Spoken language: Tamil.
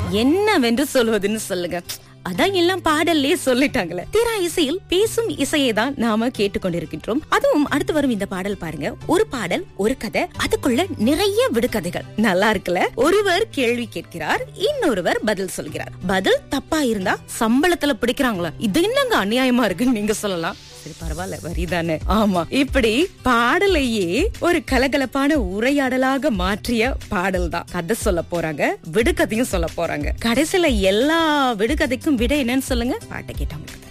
என்னவென்று சொல்வதுன்னு சொல்லுங்க அதான் எல்லாம் பாடல்லே சொல்லிட்டாங்களே தீரா இசையில் பேசும் இசையை தான் நாம கேட்டுக்கொண்டிருக்கின்றோம் அதுவும் அடுத்து வரும் இந்த பாடல் பாருங்க ஒரு பாடல் ஒரு கதை அதுக்குள்ள நிறைய விடுகதைகள் நல்லா இருக்குல்ல ஒருவர் கேள்வி கேட்கிறார் இன்னொருவர் பதில் சொல்கிறார் பதில் தப்பா இருந்தா சம்பளத்துல பிடிக்கிறாங்களா இது என்னங்க அநியாயமா இருக்குன்னு நீங்க சொல்லலாம் சரி பரவாயில்ல வரிதானே ஆமா இப்படி பாடலையே ஒரு கலகலப்பான உரையாடலாக மாற்றிய பாடல் தான் கதை சொல்ல போறாங்க விடுகதையும் சொல்ல போறாங்க கடைசியில எல்லா விடுகதைக்கும் விட என்னன்னு சொல்லுங்க பாட்டை கேட்டவங்களுக்கு